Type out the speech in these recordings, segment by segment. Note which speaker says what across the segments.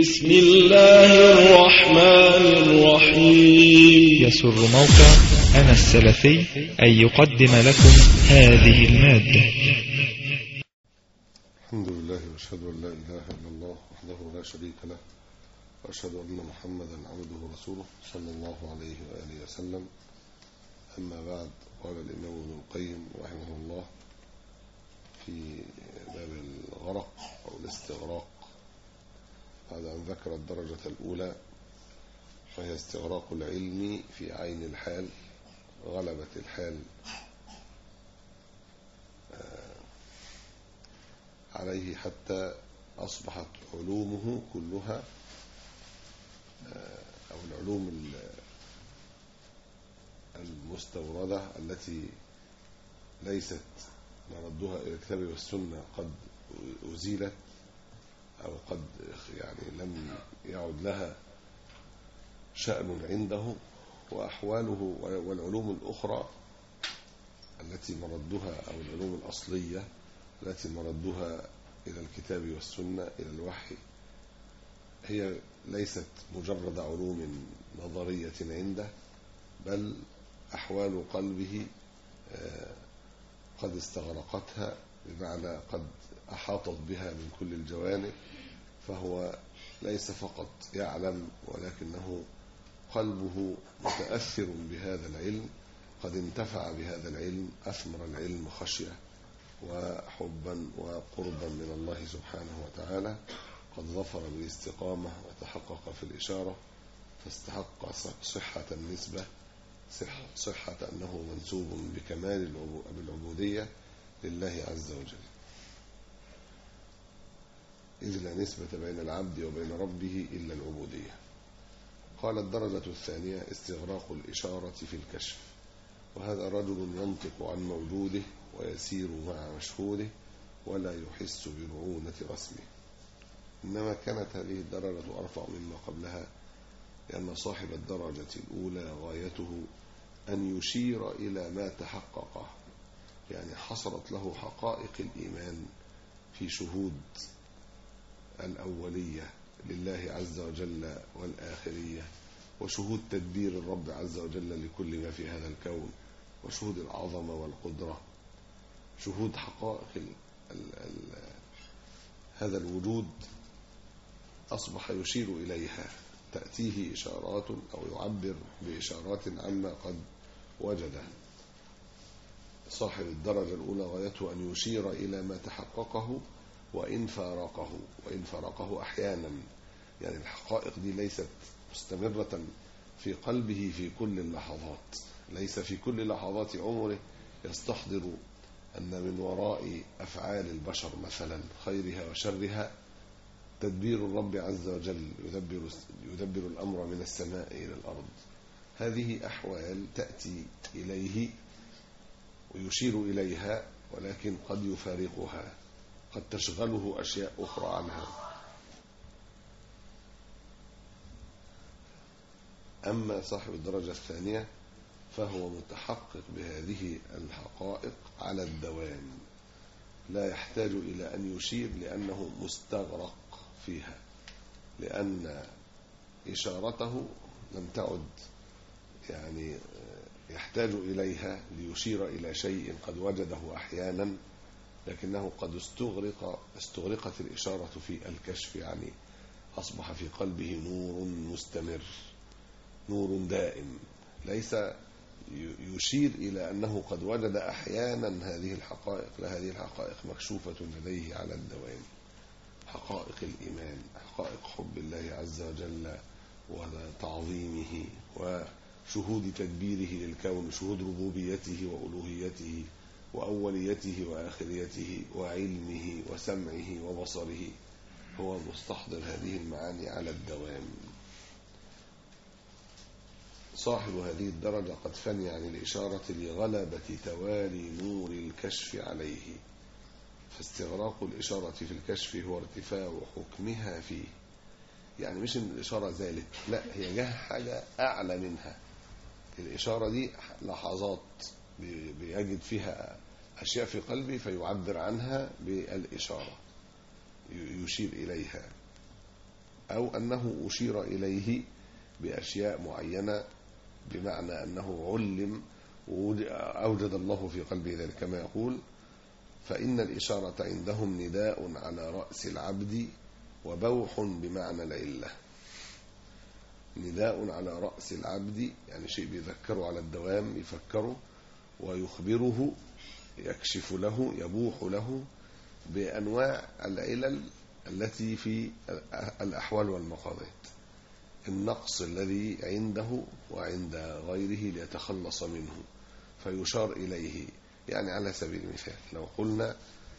Speaker 1: بسم الله الرحمن الرحيم
Speaker 2: يسر موقع أنا السلفي أن يقدم لكم هذه المادة
Speaker 3: الحمد لله واشهد ان لا اله الا الله وحده لا شريك له واشهد ان محمدا عبده ورسوله صلى الله عليه واله وسلم اما بعد قال الامام ابن القيم رحمه الله في باب الغرق او الاستغراق بعد ان ذكر الدرجه الاولى وهي استغراق العلم في عين الحال غلبة الحال عليه حتى أصبحت علومه كلها أو العلوم المستوردة التي ليست مردها إلى الكتاب والسنة قد أزيلت أو قد يعني لم يعد لها شأن عنده وأحواله والعلوم الأخرى التي مردها أو العلوم الأصلية التي مردها إلى الكتاب والسنة إلى الوحي هي ليست مجرد علوم نظرية عنده بل أحوال قلبه قد استغرقتها بمعنى قد أحاطت بها من كل الجوانب فهو ليس فقط يعلم ولكنه قلبه متأثر بهذا العلم قد انتفع بهذا العلم أثمر العلم خشية وحبا وقربا من الله سبحانه وتعالى قد ظفر بالاستقامة وتحقق في الإشارة فاستحق صحة النسبة صحة أنه منسوب بكمال العبودية لله عز وجل إذ لا نسبة بين العبد وبين ربه إلا العبودية قال الدرجة الثانية استغراق الإشارة في الكشف وهذا رجل ينطق عن موجوده ويسير مع مشهوده ولا يحس برعونة رسمه إنما كانت هذه الدرجة أرفع مما قبلها لأن صاحب الدرجة الأولى غايته أن يشير إلى ما تحققه يعني حصلت له حقائق الإيمان في شهود الأولية لله عز وجل والآخرية وشهود تدبير الرب عز وجل لكل ما في هذا الكون وشهود العظمة والقدرة شهود حقائق ال ال ال هذا الوجود أصبح يشير إليها تأتيه إشارات أو يعبر بإشارات عما قد وجده صاحب الدرجة الأولى غايته أن يشير إلى ما تحققه وإن فارقه وإن فارقه أحيانا يعني الحقائق دي ليست مستمرة في قلبه في كل اللحظات ليس في كل لحظات عمره يستحضر أن من وراء أفعال البشر مثلا خيرها وشرها تدبير الرب عز وجل يدبر, يدبر الأمر من السماء إلى الأرض هذه أحوال تأتي إليه ويشير إليها ولكن قد يفارقها قد تشغله أشياء أخرى عنها أما صاحب الدرجة الثانية فهو متحقق بهذه الحقائق على الدوام لا يحتاج إلى أن يشير لأنه مستغرق فيها لأن إشارته لم تعد يعني يحتاج إليها ليشير إلى شيء قد وجده أحيانا لكنه قد استغرق استغرقت الإشارة في الكشف يعني أصبح في قلبه نور مستمر نور دائم ليس يشير إلى أنه قد وجد أحيانا هذه الحقائق لا هذه الحقائق مكشوفة لديه على الدوام حقائق الإيمان حقائق حب الله عز وجل وتعظيمه وشهود تدبيره للكون شهود ربوبيته وألوهيته وأوليته وآخريته وعلمه وسمعه وبصره هو مستحضر هذه المعاني على الدوام صاحب هذه الدرجة قد فني عن الإشارة لغلبة توالي نور الكشف عليه فاستغراق الإشارة في الكشف هو ارتفاع حكمها فيه يعني مش ان الإشارة زالت لا هي جه حاجة أعلى منها الإشارة دي لحظات بيجد فيها أشياء في قلبي فيعبر عنها بالإشارة يشير إليها أو أنه أشير إليه بأشياء معينة بمعنى أنه علم أوجد الله في قلبه ذلك كما يقول فإن الإشارة عندهم نداء على رأس العبد وبوح بمعنى العلة نداء على رأس العبد يعني شيء بيذكره على الدوام يفكره ويخبره يكشف له يبوح له بأنواع العلل التي في الأحوال والمقامات النقص الذي عنده وعند غيره ليتخلص منه فيشار إليه يعني على سبيل المثال لو قلنا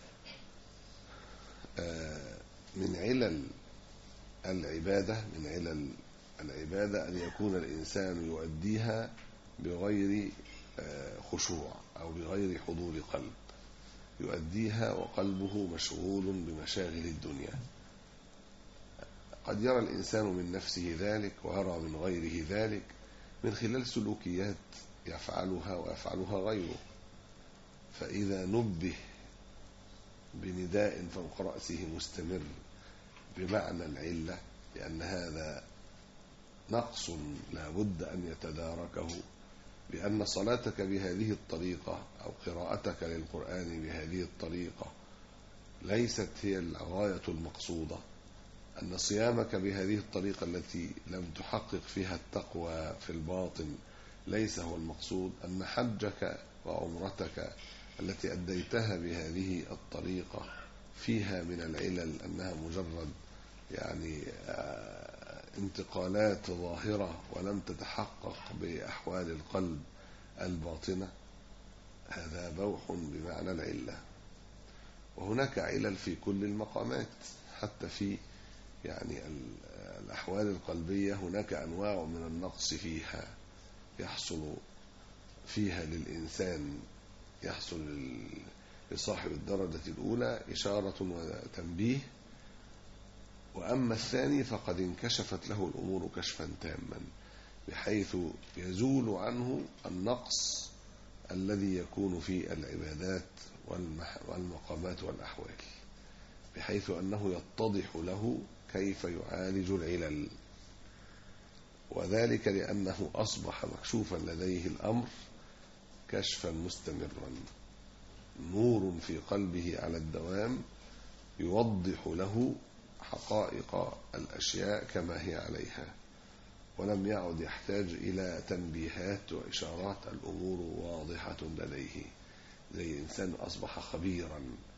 Speaker 3: من علل العبادة من علل العبادة أن يكون الإنسان يؤديها بغير خشوع أو بغير حضور قلب يؤديها وقلبه مشغول بمشاغل الدنيا قد يرى الإنسان من نفسه ذلك ويرى من غيره ذلك من خلال سلوكيات يفعلها ويفعلها غيره فإذا نبه بنداء فوق رأسه مستمر بمعنى العلة لأن هذا نقص لا بد أن يتداركه بأن صلاتك بهذه الطريقة أو قراءتك للقرآن بهذه الطريقة ليست هي الغاية المقصودة أن صيامك بهذه الطريقة التي لم تحقق فيها التقوى في الباطن ليس هو المقصود أن حجك وعمرتك التي أديتها بهذه الطريقة فيها من العلل أنها مجرد يعني انتقالات ظاهرة ولم تتحقق بأحوال القلب الباطنة هذا بوح بمعنى العلة وهناك علل في كل المقامات حتى في يعني الأحوال القلبية هناك أنواع من النقص فيها يحصل فيها للإنسان يحصل لصاحب الدرجة الأولى إشارة وتنبيه وأما الثاني فقد انكشفت له الأمور كشفا تاما بحيث يزول عنه النقص الذي يكون في العبادات والمقامات والأحوال بحيث أنه يتضح له كيف يعالج العلل وذلك لأنه أصبح مكشوفا لديه الأمر كشفا مستمرا نور في قلبه على الدوام يوضح له حقائق الأشياء كما هي عليها ولم يعد يحتاج إلى تنبيهات وإشارات الأمور واضحة لديه زي إنسان أصبح خبيرا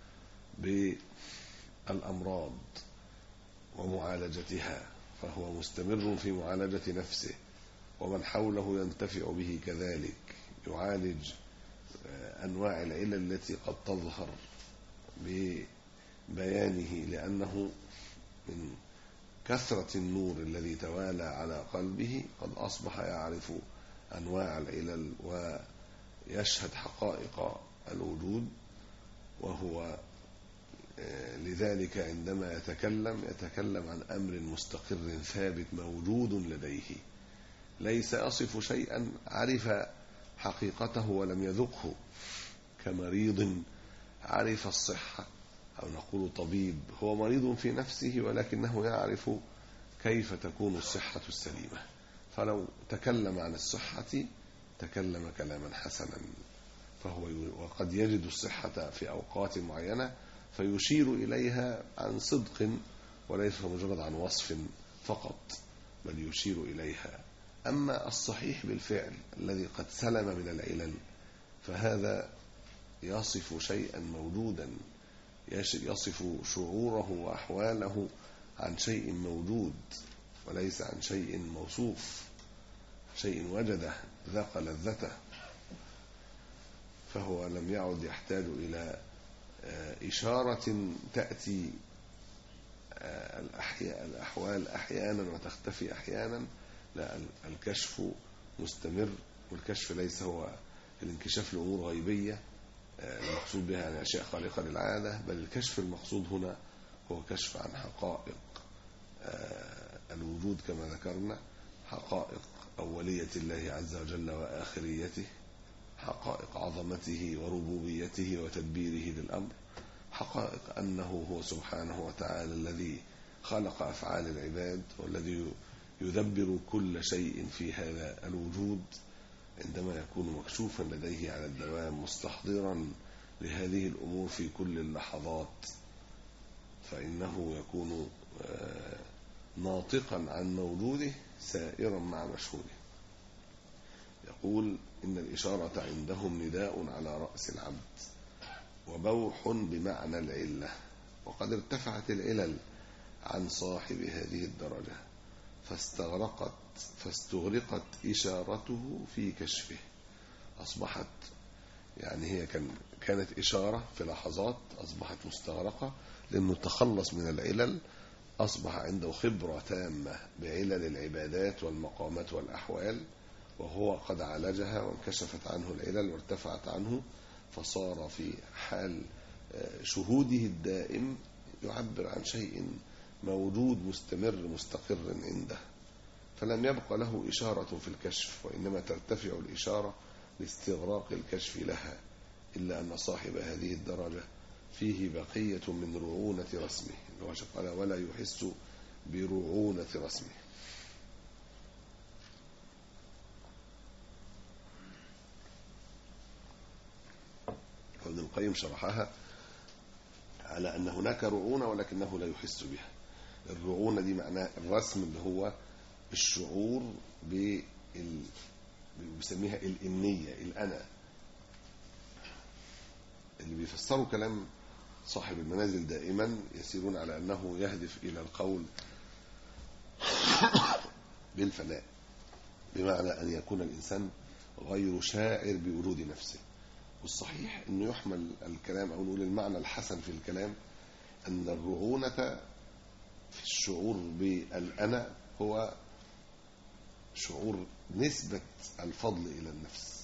Speaker 3: بالأمراض ومعالجتها فهو مستمر في معالجة نفسه ومن حوله ينتفع به كذلك يعالج أنواع العلل التي قد تظهر ببيانه لأنه من كثرة النور الذي توالى على قلبه قد أصبح يعرف أنواع العلل ويشهد حقائق الوجود وهو لذلك عندما يتكلم يتكلم عن أمر مستقر ثابت موجود لديه ليس يصف شيئا عرف حقيقته ولم يذقه كمريض عرف الصحة أو نقول طبيب هو مريض في نفسه ولكنه يعرف كيف تكون الصحة السليمة فلو تكلم عن الصحة تكلم كلاما حسنا فهو وقد يجد الصحة في أوقات معينة فيشير إليها عن صدق وليس مجرد عن وصف فقط بل يشير إليها أما الصحيح بالفعل الذي قد سلم من العلل فهذا يصف شيئا موجودا يصف شعوره وأحواله عن شيء موجود وليس عن شيء موصوف شيء وجده ذاق لذته فهو لم يعد يحتاج إلى إشارة تأتي الأحياء الأحوال أحيانا وتختفي أحيانا لا الكشف مستمر والكشف ليس هو الانكشاف لأمور غيبية المقصود بها يعني أشياء خارقة للعادة بل الكشف المقصود هنا هو كشف عن حقائق الوجود كما ذكرنا حقائق أولية الله عز وجل وآخريته حقائق عظمته وربوبيته وتدبيره للأمر حقائق أنه هو سبحانه وتعالى الذي خلق أفعال العباد والذي يدبر كل شيء في هذا الوجود عندما يكون مكشوفا لديه على الدوام مستحضرا لهذه الأمور في كل اللحظات فإنه يكون آه، ناطقا عن موجوده سائرا مع مشهوده يقول إن الإشارة عندهم نداء على رأس العبد وبوح بمعنى العلة وقد ارتفعت العلل عن صاحب هذه الدرجة فاستغرقت فاستغرقت إشارته في كشفه أصبحت يعني هي كان كانت إشارة في لحظات أصبحت مستغرقة لأنه تخلص من العلل أصبح عنده خبرة تامة بعلل العبادات والمقامات والأحوال وهو قد عالجها وانكشفت عنه العلل وارتفعت عنه فصار في حال آه، شهوده الدائم يعبر عن شيء موجود مستمر مستقر عنده فلم يبق له إشارة في الكشف وإنما ترتفع الإشارة لاستغراق الكشف لها إلا أن صاحب هذه الدرجة فيه بقية من رعونة رسمه اللي هو قال ولا يحس برعونة رسمه وابن القيم شرحها على أن هناك رعونة ولكنه لا يحس بها الرعونة دي معناه الرسم اللي هو الشعور بال بيسميها الإنية الأنا اللي بيفسروا كلام صاحب المنازل دائما يسيرون على أنه يهدف إلى القول بالفناء بمعنى أن يكون الإنسان غير شاعر بوجود نفسه والصحيح أنه يحمل الكلام أو نقول المعنى الحسن في الكلام أن الرعونة في الشعور بالأنا هو شعور نسبة الفضل إلى النفس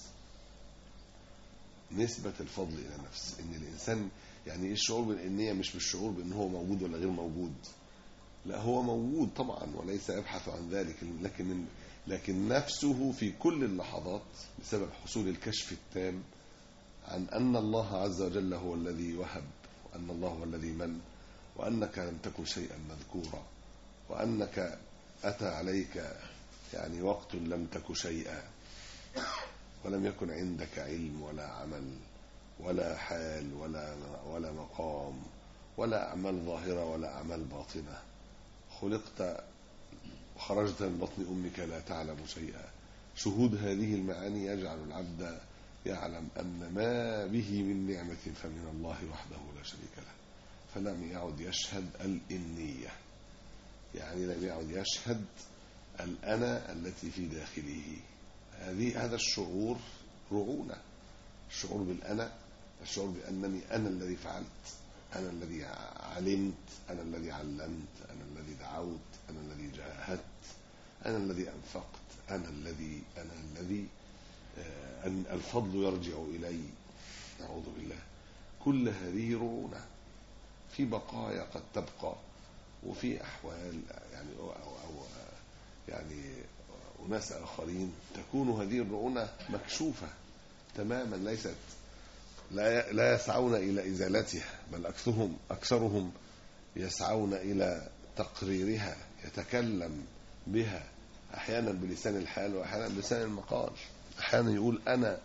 Speaker 3: نسبة الفضل إلى النفس إن الإنسان يعني إيه الشعور بالإنية مش بالشعور بأن هو موجود ولا غير موجود لا هو موجود طبعا وليس يبحث عن ذلك لكن لكن نفسه في كل اللحظات بسبب حصول الكشف التام عن أن الله عز وجل هو الذي وهب وأن الله هو الذي من وأنك لم تكن شيئا مذكورا وأنك أتى عليك يعني وقت لم تك شيئا ولم يكن عندك علم ولا عمل ولا حال ولا ولا مقام ولا أعمال ظاهرة ولا أعمال باطنة خلقت وخرجت من بطن أمك لا تعلم شيئا شهود هذه المعاني يجعل العبد يعلم أن ما به من نعمة فمن الله وحده لا شريك له فلم يعد يشهد الإنية يعني لم يعد يشهد الأنا التي في داخله هذه هذا الشعور رعونة الشعور بالأنا الشعور بأنني أنا الذي فعلت أنا الذي علمت أنا الذي علمت أنا الذي دعوت أنا الذي جاهدت أنا الذي أنفقت أنا الذي أنا الذي آه، أن الفضل يرجع إلي نعوذ بالله كل هذه رعونة في بقايا قد تبقى وفي أحوال يعني أو, أو, أو يعني أناس آخرين تكون هذه الرعونة مكشوفة تماما ليست لا لا يسعون إلى إزالتها بل أكثرهم أكثرهم يسعون إلى تقريرها يتكلم بها أحيانا بلسان الحال وأحيانا بلسان المقال أحيانا يقول أنا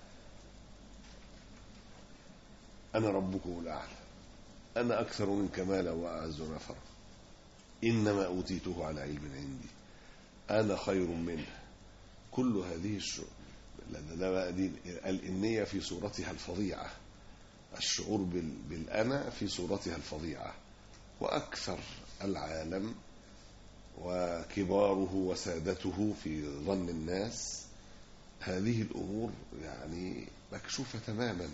Speaker 3: أنا ربكم الأعلى أنا أكثر منك مالا وأعز نفرا إنما أوتيته على علم عندي أنا خير منه كل هذه الشعور ده بقى دي الإنية في صورتها الفظيعة الشعور بال... بالأنا في صورتها الفظيعة وأكثر العالم وكباره وسادته في ظن الناس هذه الأمور يعني مكشوفة تماما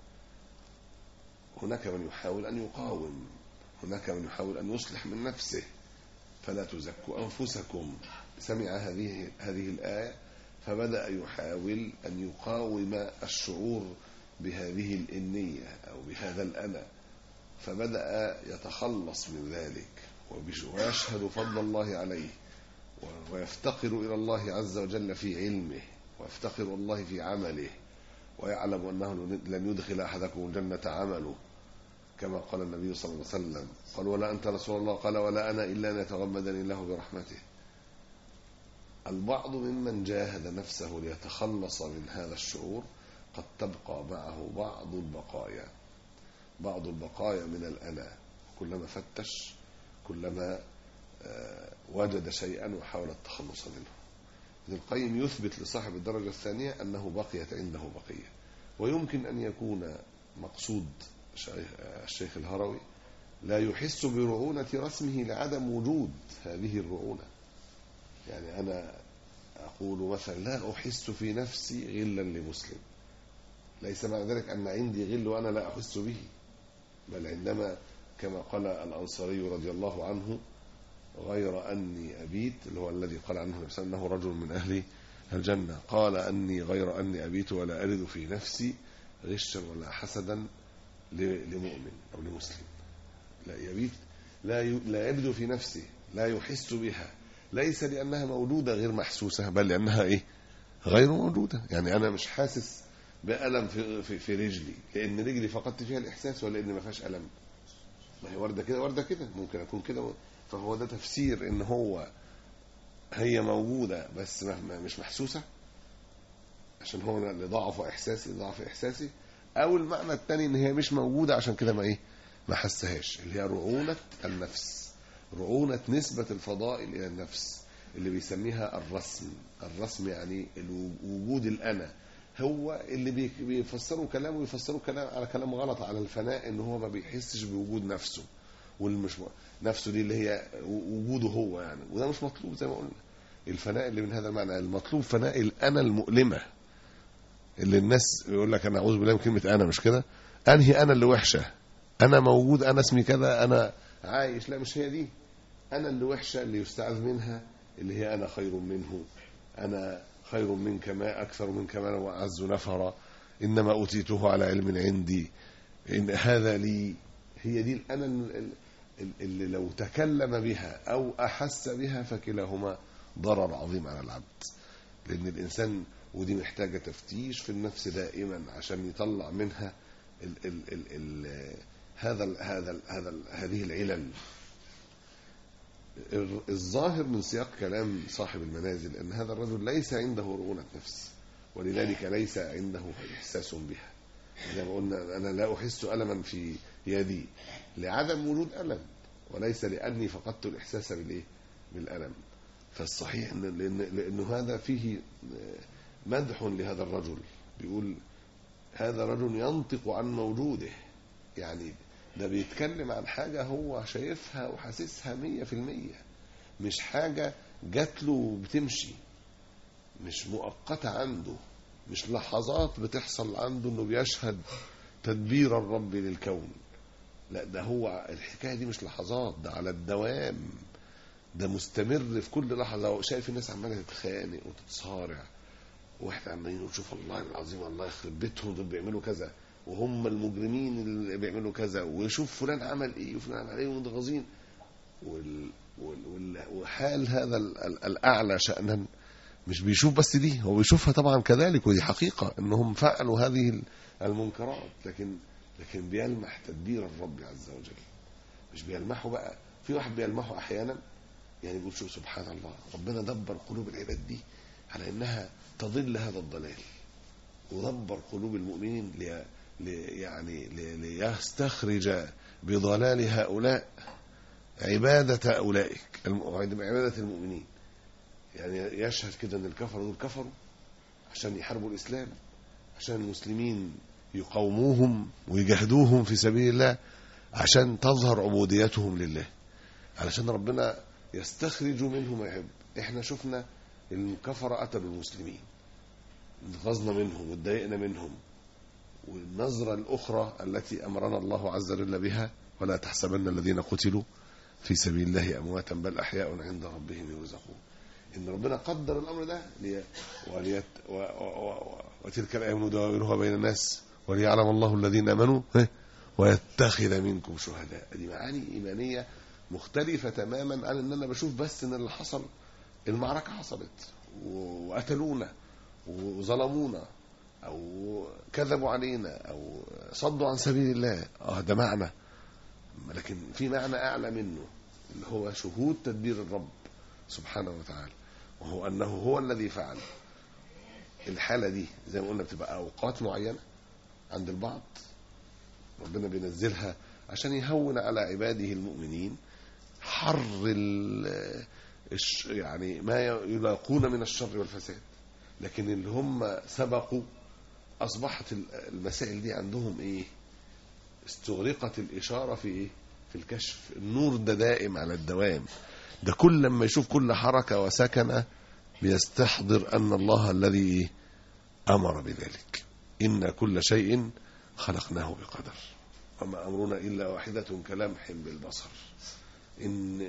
Speaker 3: هناك من يحاول أن يقاوم هناك من يحاول أن يصلح من نفسه فلا تزكوا أنفسكم سمع هذه هذه الآية فبدأ يحاول أن يقاوم الشعور بهذه الإنية أو بهذا الأنا فبدأ يتخلص من ذلك ويشهد فضل الله عليه ويفتقر إلى الله عز وجل في علمه ويفتقر الله في عمله ويعلم أنه لن يدخل أحدكم الجنة عمله كما قال النبي صلى الله عليه وسلم قال ولا أنت رسول الله قال ولا أنا إلا أن يتغمدني الله برحمته البعض ممن جاهد نفسه ليتخلص من هذا الشعور قد تبقى معه بعض البقايا بعض البقايا من الأنا كلما فتش كلما آه، وجد شيئا وحاول التخلص منه ابن القيم يثبت لصاحب الدرجة الثانية أنه بقيت عنده بقية ويمكن أن يكون مقصود شيخ- الشيخ الهروي لا يحس برعونة رسمه لعدم وجود هذه الرعونة يعني أنا أقول مثلا لا أحس في نفسي غلا لمسلم ليس معنى ذلك أن عندي غل وأنا لا أحس به بل عندما كما قال الأنصاري رضي الله عنه غير أني أبيت اللي هو الذي قال عنه النبي صلى الله عليه وسلم أنه رجل من أهل الجنة قال أني غير أني أبيت ولا أرد في نفسي غشا ولا حسدا ل- لمؤمن أو لمسلم لا يبيت لا ي- لا يبدو في نفسه لا يحس بها ليس لأنها موجودة غير محسوسة بل لأنها إيه غير موجودة يعني أنا مش حاسس بألم في, في, في رجلي لأن رجلي فقدت فيها الإحساس ولا إن ما فيهاش ألم ما هي واردة كده واردة كده ممكن أكون كده فهو ده تفسير إن هو هي موجودة بس ما- ما- مش محسوسة عشان هو أنا اللي ضعف إحساسي ضعف إحساسي أو المعنى الثاني إن هي مش موجودة عشان كده ما إيه ما حسهاش اللي هي رعونة النفس رعونة نسبة الفضائل إلى النفس اللي بيسميها الرسم الرسم يعني الو- وجود الأنا هو اللي بي- بيفسروا كلامه يفسروا كلام على كلام غلط على الفناء ان هو ما بيحسش بوجود نفسه والمش نفسه دي اللي هي وجوده هو يعني وده مش مطلوب زي ما قلنا الفناء اللي من هذا المعنى المطلوب فناء الانا المؤلمه اللي الناس يقول لك انا اعوذ بالله من كلمه انا مش كده انهي انا اللي وحشه انا موجود انا اسمي كذا انا عايش لا مش هي دي انا اللي وحشه اللي يستعاذ منها اللي هي انا خير منه انا خير منك ما اكثر منك مالا واعز نفرا انما اوتيته على علم عندي ان هذا لي هي دي الانا ال- ال- اللي لو تكلم بها او احس بها فكلاهما ضرر عظيم على العبد لان الانسان ودي محتاجه تفتيش في النفس دائما عشان يطلع منها ال ال ال ال هذا ال هذا ال هذا ال هذه العلل ال- الظاهر من سياق كلام صاحب المنازل ان هذا الرجل ليس عنده رؤونه نفس ولذلك ليس عنده احساس بها زي ما قلنا انا لا احس الما في يدي لعدم وجود الم وليس لاني فقدت الاحساس بالايه بالالم فالصحيح ان لان لانه هذا فيه مدح لهذا الرجل بيقول هذا رجل ينطق عن موجوده يعني ده بيتكلم عن حاجة هو شايفها وحاسسها مية في المية مش حاجة جات له بتمشي مش مؤقتة عنده مش لحظات بتحصل عنده انه بيشهد تدبير الرب للكون لا ده هو الحكاية دي مش لحظات ده على الدوام ده مستمر في كل لحظة شايف الناس عمالة تتخانق وتتصارع واحنا عمالين نشوف الله العظيم الله يخرب بيتهم دول بيعملوا كذا وهم المجرمين اللي بيعملوا كذا ويشوف فلان عمل ايه وفلان عمل ايه ومتغاظين وال... وال... وال... وحال هذا ال... ال... الاعلى شانا مش بيشوف بس دي هو بيشوفها طبعا كذلك ودي حقيقه انهم فعلوا هذه المنكرات لكن لكن بيلمح تدبير الرب عز وجل مش بيلمحه بقى في واحد بيلمحه احيانا يعني بيقول شوف سبحان الله ربنا دبر قلوب العباد دي على انها تضل هذا الضلال ودبر قلوب المؤمنين لي لي يعني لي ليستخرج بضلال هؤلاء عبادة أولئك الم- عبادة المؤمنين يعني يشهد كده أن الكفر دول كفروا عشان يحاربوا الإسلام عشان المسلمين يقاوموهم ويجاهدوهم في سبيل الله عشان تظهر عبوديتهم لله علشان ربنا يستخرج منهم ما يحب احنا شفنا الكفر قتلوا المسلمين اتغاظنا منهم واتضايقنا منهم والنظرة الأخرى التي أمرنا الله عز وجل بها ولا تحسبن الذين قتلوا في سبيل الله أمواتا بل أحياء عند ربهم يرزقون إن ربنا قدر الأمر ده لي وليت و و و وتلك الأيام نداولها بين الناس وليعلم الله الذين آمنوا ها، ويتخذ منكم شهداء دي معاني إيمانية مختلفة تماما عن إن أنا بشوف بس إن اللي حصل المعركة حصلت و- وقتلونا وظلمونا او كذبوا علينا او صدوا عن سبيل الله اه ده معنى لكن في معنى أعلى منه اللي هو شهود تدبير الرب سبحانه وتعالى وهو أنه هو الذي فعل الحالة دي زي ما قلنا بتبقى أوقات معينة عند البعض ربنا بينزلها عشان يهون على عباده المؤمنين حر ال الش- يعني ما يلاقون من الشر والفساد لكن اللي هم سبقوا أصبحت ال- المسائل دي عندهم إيه استغرقت الإشارة في إيه في الكشف النور ده دائم على الدوام ده كل لما يشوف كل حركة وسكنة بيستحضر أن الله الذي إيه؟ أمر بذلك إن كل شيء خلقناه بقدر وما أمرنا إلا واحدة كلمح بالبصر إن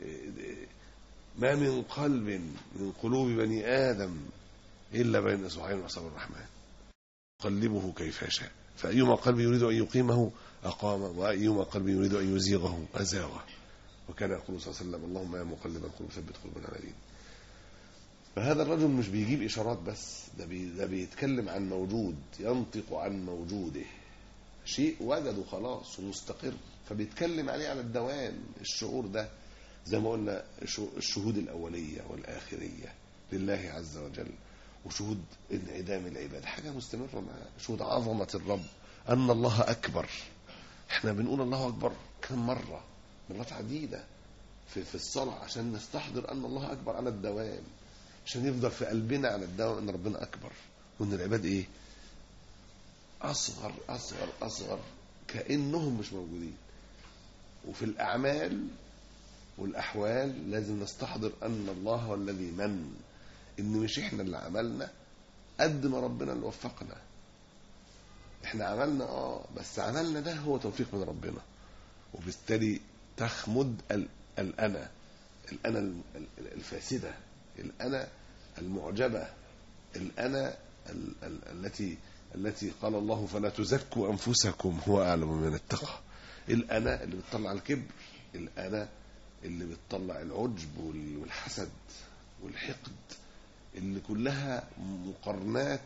Speaker 3: ما من قلب من قلوب بني آدم إلا بين إصبعين من أصابع الرحمن يقلبه كيف يشاء فأيما قلب يريد أن يقيمه أقام وأيما قلب يريد أن يزيغه أزاغه وكان يقول صلى الله عليه وسلم اللهم يا مقلب القلوب ثبت قلوبنا على دينك فهذا الرجل مش بيجيب إشارات بس ده, بي ده بيتكلم عن موجود ينطق عن موجوده شيء وجده خلاص ومستقر فبيتكلم عليه على الدوام الشعور ده زي ما قلنا شو- الشهود الأولية والآخرية لله عز وجل وشهود انعدام العباد حاجة مستمرة مع شهود عظمة الرب أن الله أكبر احنا بنقول الله أكبر كم مرة مرات عديدة في, في الصلاة عشان نستحضر أن الله أكبر على الدوام عشان يفضل في قلبنا على الدوام أن ربنا أكبر وأن العباد إيه أصغر أصغر أصغر كأنهم مش موجودين وفي الأعمال والأحوال لازم نستحضر أن الله هو الذي من إن مش إحنا اللي عملنا قد ما ربنا اللي وفقنا إحنا عملنا آه بس عملنا ده هو توفيق من ربنا وبالتالي تخمد ال- الأنا الأنا ال- ال- الفاسدة الأنا المعجبة الأنا ال- ال- التي التي قال الله فلا تزكوا أنفسكم هو أعلم من اتقى الأنا اللي بتطلع الكبر الأنا اللي بتطلع العجب وال- والحسد والحقد اللي كلها مقارنات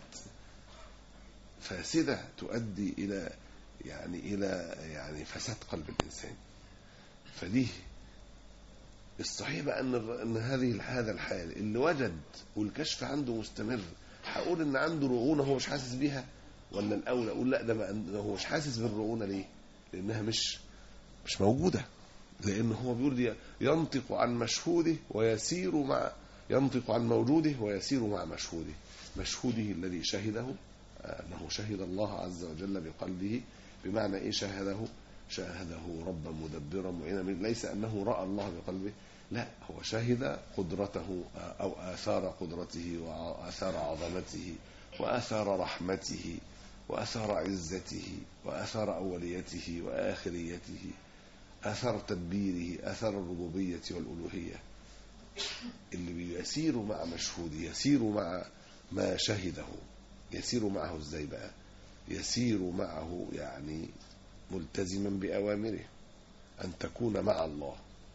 Speaker 3: فاسدة تؤدي إلى يعني إلى يعني فساد قلب الإنسان فدي الصحيح بقى ان ان هذه هذا الحال اللي وجد والكشف عنده مستمر هقول ان عنده رعونه هو مش حاسس بيها ولا الاولى اقول لا ده ما ده هو مش حاسس بالرعونه ليه؟ لانها مش مش موجوده لان هو بيقول لي ينطق عن مشهوده ويسير مع ينطق عن موجوده ويسير مع مشهوده مشهوده الذي شهده آه، انه شهد الله عز وجل بقلبه بمعنى ايه شاهده شاهده ربا مدبرا معينا من- ليس انه راى الله بقلبه لا هو شهد قدرته آه، او اثار قدرته واثار عظمته واثار رحمته واثار عزته واثار اوليته واخريته اثار تدبيره اثار الربوبيه والالوهيه اللي بيسير مع مشهوده يسير مع ما شهده يسير معه ازاي بقى يسير معه يعني ملتزما بأوامره أن تكون مع الله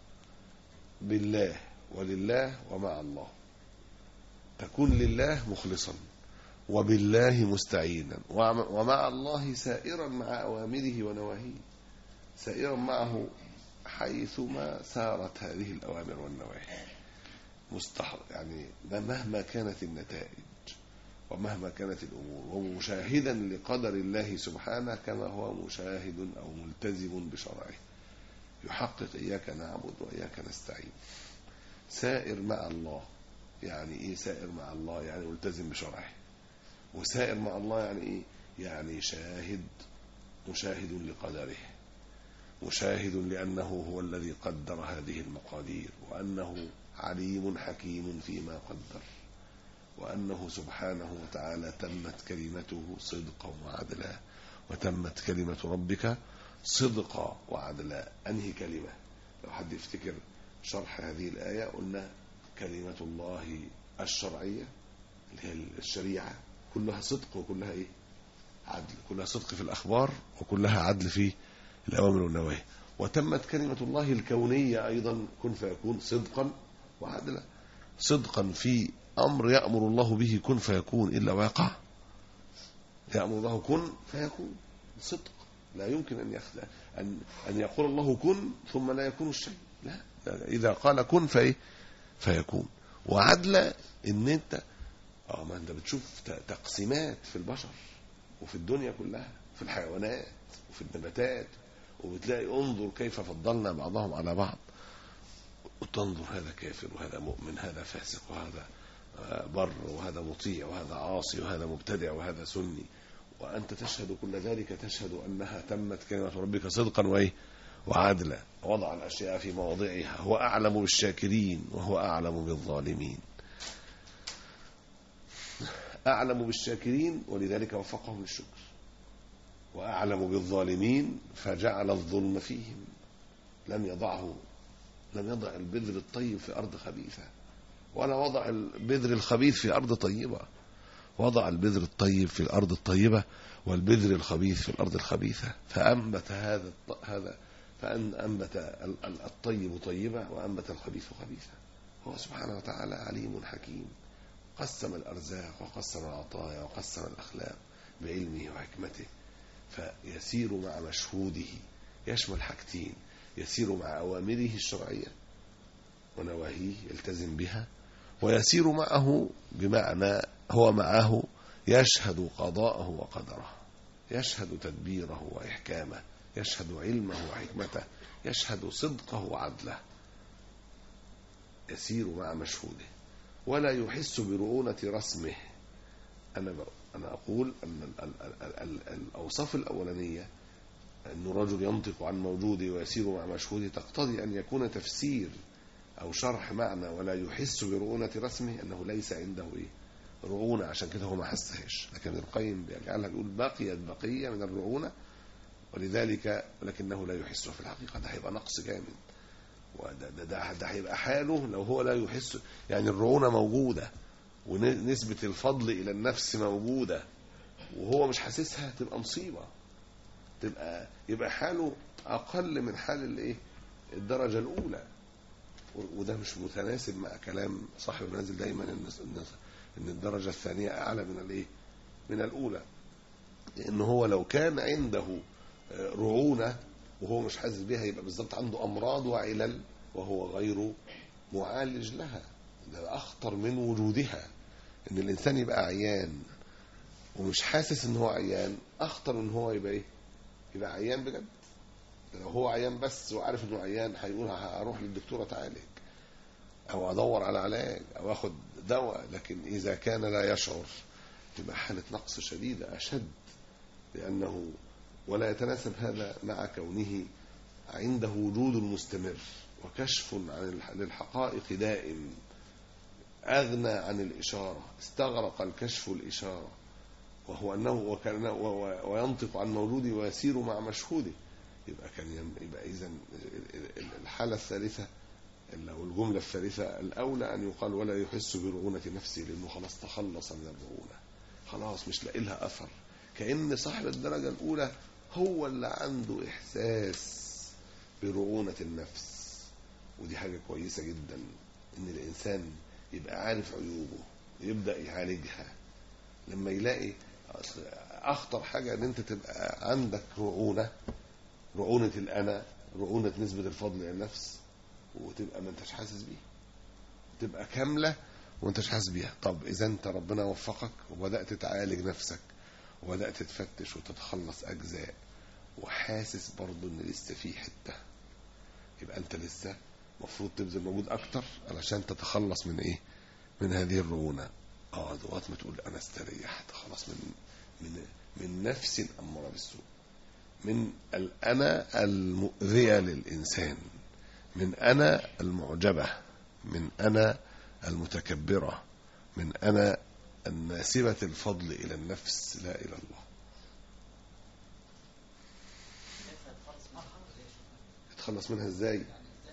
Speaker 3: بالله ولله ومع الله تكون لله مخلصا وبالله مستعينا ومع ومع الله سائرا مع أوامره ونواهيه سائرا معه حيثما سارت هذه الأوامر والنواهي مستحر يعني ده مهما كانت النتائج ومهما كانت الأمور ومشاهدا لقدر الله سبحانه كما هو مشاهد أو ملتزم بشرعه يحقق إياك نعبد وإياك نستعين سائر مع الله يعني إيه سائر مع الله يعني ملتزم بشرعه وسائر مع الله يعني إيه يعني شاهد مشاهد لقدره مشاهد لأنه هو الذي قدر هذه المقادير وأنه عليم حكيم فيما قدر وأنه سبحانه وتعالى تمت كلمته صدقا وعدلا وتمت كلمة ربك صدقا وعدلا أنهي كلمة لو حد يفتكر شرح هذه الآية قلنا كلمة الله الشرعية اللي هي الشريعة كلها صدق وكلها إيه عدل كلها صدق في الأخبار وكلها عدل في الأوامر والنواهي وتمت كلمة الله الكونية أيضا كن فيكون صدقا وعدلا صدقا في أمر يأمر الله به كن فيكون إلا واقع يأمر الله كن فيكون صدق لا يمكن أن يخلق أن أن يقول الله كن ثم لا يكون الشيء لا لا، إذا قال كن فإيه فيكون وعدل إن أنت اه ما أنت بتشوف ت- تقسيمات في البشر وفي الدنيا كلها في الحيوانات وفي النباتات وبتلاقي انظر كيف فضلنا بعضهم على بعض وتنظر هذا كافر وهذا مؤمن هذا فاسق وهذا آه، بر وهذا مطيع وهذا عاصي وهذا مبتدع وهذا سني وأنت تشهد كل ذلك تشهد أنها تمت كلمة ربك صدقا وإيه وعدلا وضع الأشياء في مواضعها هو أعلم بالشاكرين وهو أعلم بالظالمين أعلم بالشاكرين ولذلك وفقهم للشكر وأعلم بالظالمين فجعل الظلم فيهم لم يضعه لم يضع البذر الطيب في أرض خبيثة ولا وضع البذر الخبيث في أرض طيبة وضع البذر الطيب في الأرض الطيبة والبذر الخبيث في الأرض الخبيثة فأنبت هذا الط- هذا فأن أنبت ال- ال- الطيب طيبة وأنبت الخبيث خبيثة هو سبحانه وتعالى عليم حكيم قسم الأرزاق وقسم العطايا وقسم الأخلاق بعلمه وحكمته فيسير مع مشهوده يشمل حاجتين يسير مع أوامره الشرعية ونواهيه يلتزم بها ويسير معه بمعنى هو معه يشهد قضاءه وقدره يشهد تدبيره وإحكامه يشهد علمه وحكمته يشهد صدقه وعدله يسير مع مشهوده ولا يحس برؤونة رسمه أنا ب... أنا أقول أن ال... ال... ال... ال... الأوصاف الأولانية أن الرجل ينطق عن موجوده ويسير مع مشهوده تقتضي أن يكون تفسير أو شرح معنى ولا يحس برؤونة رسمه أنه ليس عنده إيه رعونة عشان كده هو ما حسهاش لكن ابن القيم بيجعلها بيقول بقيت بقية من الرعونة ولذلك لكنه لا يحسها في الحقيقة ده هيبقى نقص جامد وده ده, ده, ده هيبقى حاله لو هو لا يحس يعني الرعونة موجودة ونسبة الفضل إلى النفس موجودة وهو مش حاسسها تبقى مصيبة تبقى يبقى حاله أقل من حال الإيه الدرجة الأولى وده مش متناسب مع كلام صاحب المنازل دايما ان ان الدرجه الثانيه اعلى من الايه؟ من الاولى. لان هو لو كان عنده رعونه وهو مش حاسس بيها يبقى بالظبط عنده امراض وعلل وهو غير معالج لها. ده اخطر من وجودها. ان الانسان يبقى عيان ومش حاسس ان هو عيان اخطر من هو يبقى ايه؟ يبقى عيان بجد. لو هو عيان بس وعارف انه عيان هيقول هروح للدكتور اتعالج او ادور على علاج او اخد دواء لكن اذا كان لا يشعر تبقى حاله نقص شديده اشد لانه ولا يتناسب هذا مع كونه عنده وجود مستمر وكشف عن للحقائق دائم اغنى عن الاشاره استغرق الكشف الاشاره وهو انه وكان وينطق عن موجوده ويسير مع مشهوده يبقى كان يبقى اذا الحاله الثالثه او الجمله الثالثه الاولى ان يقال ولا يحس برعونه نفسه لانه خلاص تخلص من الرعونه خلاص مش لاقي لها اثر كان صاحب الدرجه الاولى هو اللي عنده احساس برعونه النفس ودي حاجه كويسه جدا ان الانسان يبقى عارف عيوبه يبدا يعالجها لما يلاقي اخطر حاجه ان انت تبقى عندك رعونه رعونة الأنا رعونة نسبة الفضل إلى النفس وتبقى ما انتش حاسس بيها تبقى كاملة وانت مش حاسس بيها طب إذا أنت ربنا وفقك وبدأت تعالج نفسك وبدأت تفتش وتتخلص أجزاء وحاسس برضه إن لسه في حتة يبقى أنت لسه المفروض تبذل مجهود أكتر علشان تتخلص من إيه؟ من هذه الرعونة اه دوات ما تقول أنا استريحت خلاص من من من نفس أمارة بالسوء من الأنا المؤذية للإنسان من أنا المعجبة من أنا المتكبرة من أنا الناسبة الفضل إلى النفس لا إلى الله يتخلص منها إزاي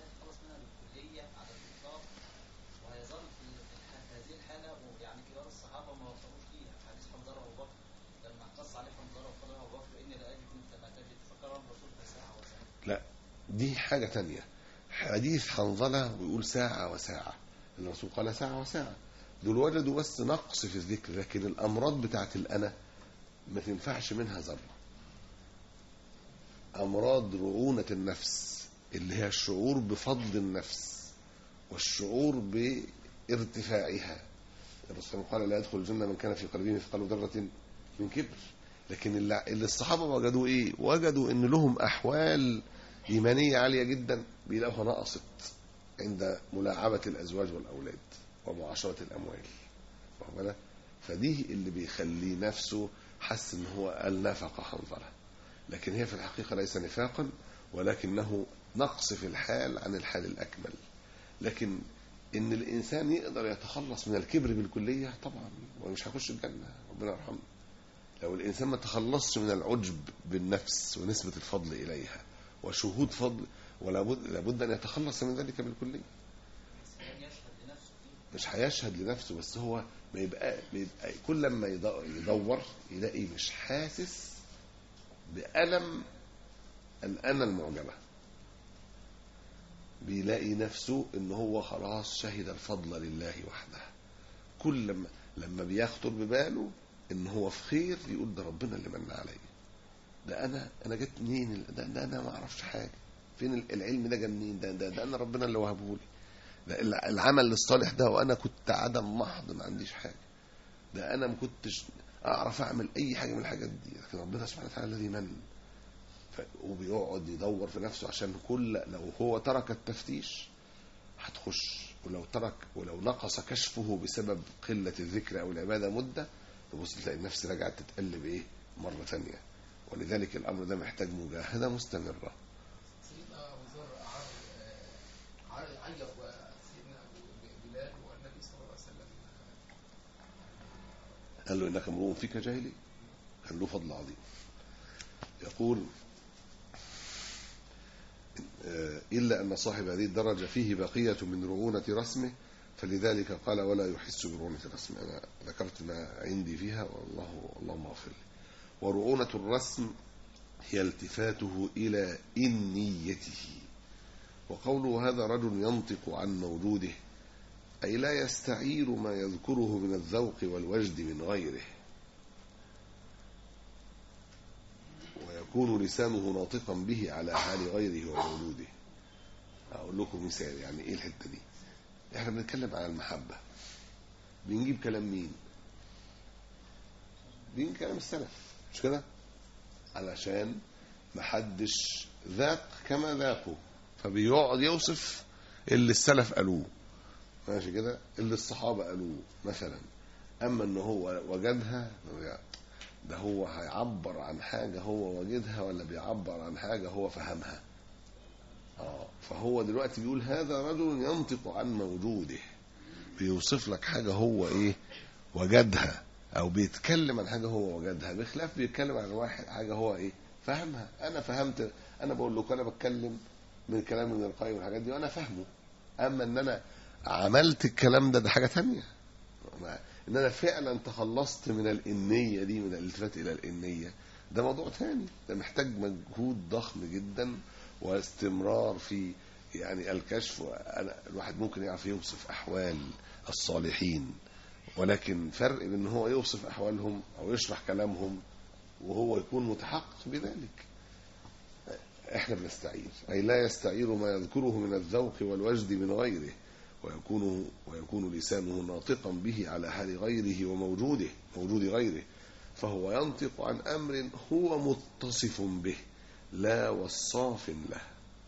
Speaker 3: لا دي حاجة تانية حديث حنظلة ويقول ساعة وساعة الرسول قال ساعة وساعة دول وجدوا بس نقص في الذكر لكن الأمراض بتاعت الأنا ما تنفعش منها ذرة أمراض رعونة النفس اللي هي الشعور بفضل النفس والشعور بارتفاعها الرسول قال لا يدخل الجنة من كان في قلبه مثقال ذرة من كبر لكن اللي اللي الصحابة وجدوا إيه وجدوا إن لهم أحوال إيمانية عالية جدا بيلاقوها نقصت عند ملاعبة الأزواج والأولاد ومعاشرة الأموال واخد بالك؟ فدي اللي بيخليه نفسه حس ان هو النفق حنظله لكن هي في الحقيقة ليس نفاقا ولكنه نقص في الحال عن الحال الأكمل لكن ان الانسان يقدر يتخلص من الكبر بالكلية طبعا ومش هيخش الجنة ربنا يرحمه لو الانسان ما تخلصش من العجب بالنفس ونسبة الفضل اليها وشهود فضل ولا بد لابد ان يتخلص من ذلك بالكلية مش هيشهد لنفسه بس هو ما يبقى, بيبقى كل لما يد- يدور يلاقي مش حاسس بألم الأنا المعجبة بيلاقي نفسه ان هو خلاص شهد الفضل لله وحده كل لما لما بيخطر بباله ان هو في خير يقول ده ربنا اللي من عليا ده انا انا جيت منين ده, ده انا ما اعرفش حاجه فين العلم ده جه منين ده, ده ده انا ربنا اللي وهبه لي ده الع- العمل الصالح ده وانا كنت عدم محض ما عنديش حاجه ده انا ما كنتش اعرف اعمل اي حاجه من الحاجات دي لكن ربنا سبحانه وتعالى الذي من ف... وبيقعد يدور في نفسه عشان كل لو هو ترك التفتيش هتخش ولو ترك ولو نقص كشفه بسبب قلة الذكر أو العبادة مدة تبص تلاقي النفس رجعت تتقلب إيه مرة ثانية ولذلك الأمر ده محتاج مجاهدة مستمرة
Speaker 4: سيدنا ابو ذر عرض عرض عيط سيدنا أبو بلال والنبي صلى الله عليه وسلم
Speaker 3: قال له إنك امرؤ فيك جاهلي كان له فضل عظيم يقول آه، إلا أن صاحب هذه الدرجة فيه بقية من رعونة رسمه فلذلك قال ولا يحس برعونة رسمه أنا ذكرت ما عندي فيها والله اللهم اغفر لي ورعونة الرسم هي التفاته إلى إنيته وقوله هذا رجل ينطق عن موجوده أي لا يستعير ما يذكره من الذوق والوجد من غيره ويكون لسانه ناطقا به على حال غيره ومولوده أقول لكم مثال يعني إيه الحتة دي إحنا بنتكلم عن المحبة بنجيب كلام مين بنجيب كلام السلف مش كده علشان محدش ذاق كما ذاقوا فبيقعد يوصف اللي السلف قالوه ماشي كده اللي الصحابة قالوه مثلا أما إن هو وجدها ده هو هيعبر عن حاجة هو وجدها ولا بيعبر عن حاجة هو فهمها آه فهو دلوقتي بيقول هذا رجل ينطق عن موجوده بيوصف لك حاجة هو إيه وجدها أو بيتكلم عن حاجة هو وجدها بخلاف بيتكلم عن واحد حاجة هو إيه فهمها أنا فهمت أنا بقول لك أنا بتكلم من كلام ابن القيم والحاجات دي وأنا فاهمه أما إن أنا عملت الكلام ده ده حاجة تانية ما- ان انا فعلا تخلصت من الانية دي من الالتفات الى الانية ده موضوع تاني ده محتاج مجهود ضخم جدا واستمرار في يعني الكشف أنا الواحد ممكن يعرف يوصف احوال الصالحين ولكن فرق بين ان هو يوصف احوالهم او يشرح كلامهم وهو يكون متحقق بذلك احنا بنستعير اي لا يستعير ما يذكره من الذوق والوجد من غيره ويكون ويكون لسانه ناطقا به على حال غيره وموجوده موجود غيره فهو ينطق عن امر هو متصف به لا وصاف له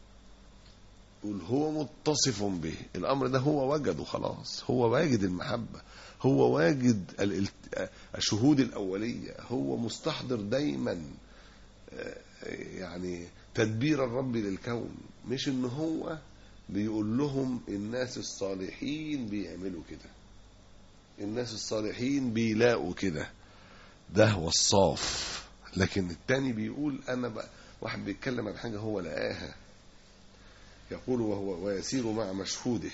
Speaker 3: يقول هو متصف به الامر ده هو وجده خلاص هو واجد المحبه هو واجد الالت- الشهود الاوليه هو مستحضر دايما آه، يعني تدبير الرب للكون مش ان هو بيقول لهم الناس الصالحين بيعملوا كده الناس الصالحين بيلاقوا كده ده وصاف لكن التاني بيقول انا بقى واحد بيتكلم عن حاجه هو لقاها يقول وهو ويسير مع مشهوده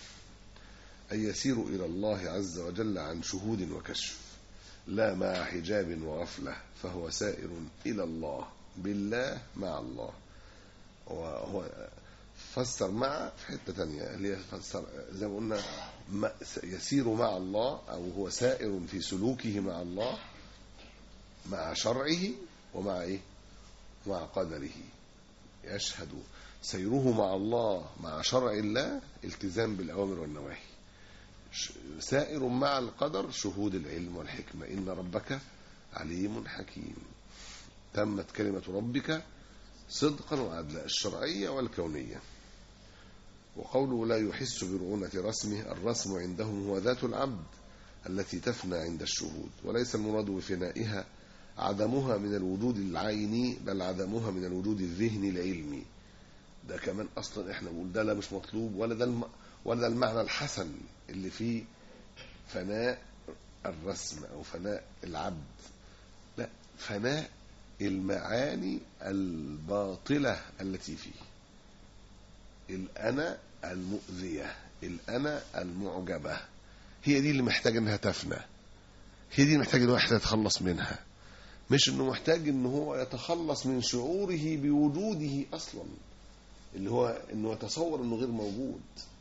Speaker 3: أي يسير إلى الله عز وجل عن شهود وكشف لا مع حجاب وغفلة فهو سائر إلى الله بالله مع الله وهو فسر مع في حتة تانية اللي هي فسر زي ما قلنا ما- يسير مع الله أو هو سائر في سلوكه مع الله مع شرعه ومع إيه؟ مع قدره يشهد سيره مع الله مع شرع الله التزام بالأوامر والنواهي ش- سائر مع القدر شهود العلم والحكمة إن ربك عليم حكيم تمت كلمة ربك صدقا وعدلا الشرعية والكونية وقوله لا يحس برعونة رسمه الرسم عندهم هو ذات العبد التي تفنى عند الشهود وليس المراد بفنائها عدمها من الوجود العيني بل عدمها من الوجود الذهني العلمي ده كمان اصلا احنا بنقول ده لا مش مطلوب ولا ده الم... ولا ده المعنى الحسن اللي فيه فناء الرسم او فناء العبد لا فناء المعاني الباطلة التي فيه الأنا المؤذية الأنا المعجبة هي دي اللي محتاجة انها تفنى هي دي اللي محتاج ان واحد يتخلص منها مش انه محتاج ان هو يتخلص من شعوره بوجوده اصلا اللي هو انه يتصور انه غير موجود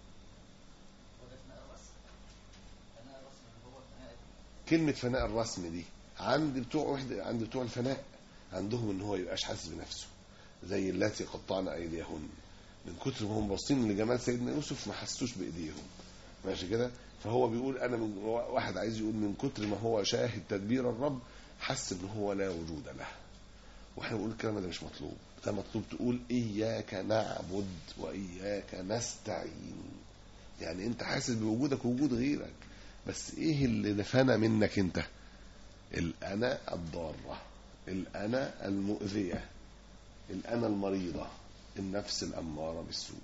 Speaker 3: كلمة فناء الرسم دي عند بتوع وحدة عند بتوع الفناء عندهم ان هو يبقاش حاسس بنفسه زي اللاتي قطعن ايديهن من كتر ما هم باصين لجمال سيدنا يوسف ما حسوش بايديهم ماشي كده فهو بيقول انا من واحد عايز يقول من كتر ما هو شاهد تدبير الرب حس ان هو لا وجود له واحنا بنقول الكلام ده مش مطلوب ده مطلوب تقول اياك نعبد واياك نستعين يعني انت حاسس بوجودك ووجود غيرك بس ايه اللي نفانا منك انت الانا الضاره الانا المؤذيه الانا المريضه النفس الاماره بالسوء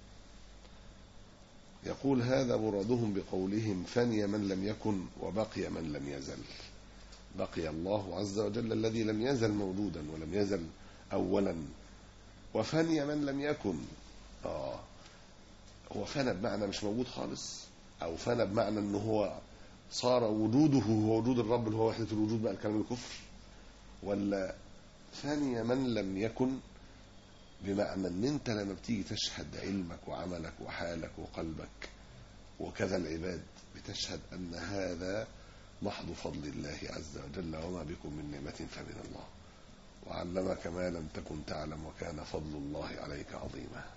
Speaker 3: يقول هذا مرادهم بقولهم فني من لم يكن وبقي من لم يزل بقي الله عز وجل الذي لم يزل موجودا ولم يزل اولا وفني من لم يكن اه هو فنى بمعنى مش موجود خالص او فنى بمعنى ان هو صار وجوده هو وجود الرب اللي هو وحده الوجود بقى الكلام الكفر ولا فني من لم يكن بمعنى ان انت لما بتيجي تشهد علمك وعملك وحالك وقلبك وكذا العباد بتشهد ان هذا محض فضل الله عز وجل وما بكم من نعمة فمن الله وعلمك ما لم تكن تعلم وكان فضل الله عليك عظيما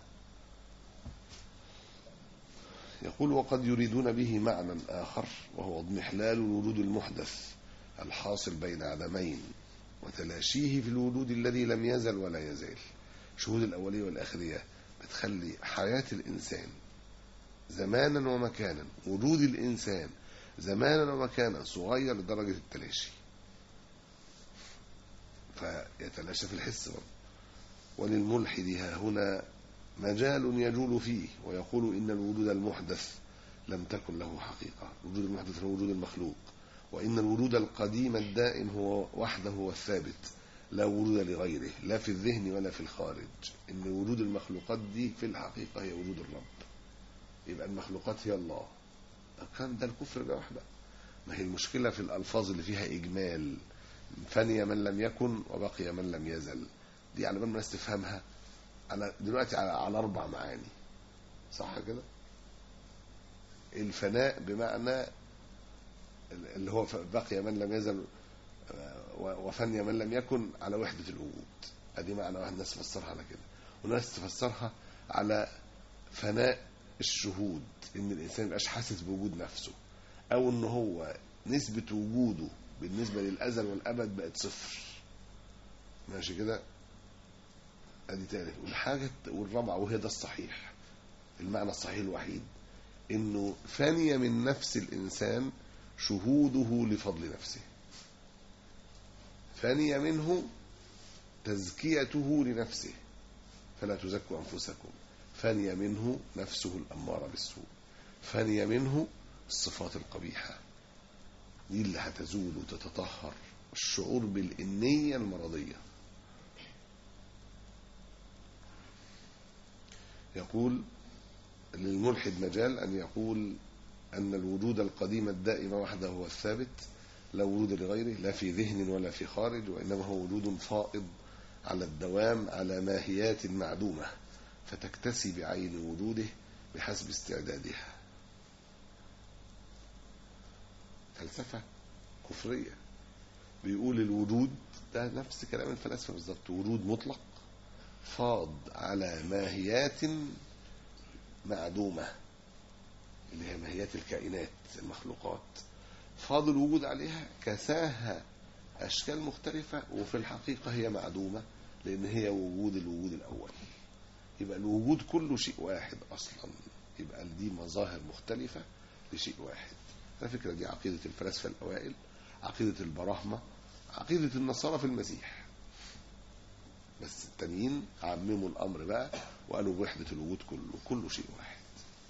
Speaker 3: يقول وقد يريدون به معنى آخر وهو اضمحلال الوجود المحدث الحاصل بين عدمين وتلاشيه في الوجود الذي لم يزل ولا يزال شهود الأولية والآخرية بتخلي حياة الإنسان زمانا ومكانا وجود الإنسان زمانا ومكانا صغير لدرجة التلاشي فيتلاشى في الحس برضه وللملحد ها هنا مجال يجول فيه ويقول إن الوجود المحدث لم تكن له حقيقة الوجود المحدث هو وجود المخلوق وإن الوجود القديم الدائم هو وحده هو الثابت لا وجود لغيره لا في الذهن ولا في الخارج إن وجود المخلوقات دي في الحقيقة هي وجود الرب يبقى المخلوقات هي الله كان ده الكفر ده واحدة ما هي المشكلة في الألفاظ اللي فيها إجمال فني من لم يكن وبقي من لم يزل دي على بال ما الناس تفهمها على دلوقتي على, على أربع معاني صح كده الفناء بمعنى اللي هو بقي من لم يزل وفني من لم يكن على وحدة الوجود ادي معنى واحد ناس تفسرها على كده وناس تفسرها على فناء الشهود ان الانسان يبقاش حاسس بوجود نفسه او ان هو نسبة وجوده بالنسبة للازل والابد بقت صفر ماشي كده ادي تالت والحاجة والرابعة وهي ده الصحيح المعنى الصحيح الوحيد انه فانية من نفس الانسان شهوده لفضل نفسه فانية منه تزكيته لنفسه فلا تزكوا انفسكم فني منه نفسه الأمارة بالسوء فني منه الصفات القبيحة دي اللي هتزول وتتطهر الشعور بالإنية المرضية يقول للملحد مجال أن يقول أن الوجود القديم الدائم وحده هو الثابت لا وجود لغيره لا في ذهن ولا في خارج وإنما هو وجود فائض على الدوام على ماهيات معدومة فتكتسي بعين وجوده بحسب استعدادها فلسفة كفرية بيقول الوجود ده نفس كلام الفلاسفة بالظبط وجود مطلق فاض على ماهيات معدومة اللي هي ماهيات الكائنات المخلوقات فاض الوجود عليها كساها أشكال مختلفة وفي الحقيقة هي معدومة لأن هي وجود الوجود الأول يبقى الوجود كله شيء واحد أصلا يبقى دي مظاهر مختلفة لشيء واحد على فكرة دي عقيدة الفلاسفة الأوائل عقيدة البراهمة عقيدة النصارى في المسيح بس التانيين عمموا الأمر بقى وقالوا بوحدة الوجود كله كله شيء واحد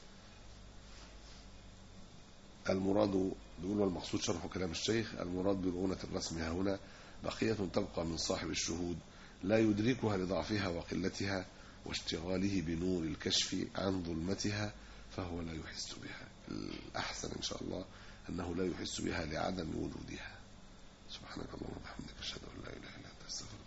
Speaker 3: المراد بيقول المقصود شرح كلام الشيخ المراد برؤونة الرسم ها هنا بقية تبقى من صاحب الشهود لا يدركها لضعفها وقلتها واشتغاله بنور الكشف عن ظلمتها فهو لا يحس بها الأحسن إن شاء الله أنه لا يحس بها لعدم وجودها سبحانك اللهم وبحمدك أشهد أن لا إله إلا أنت أستغفرك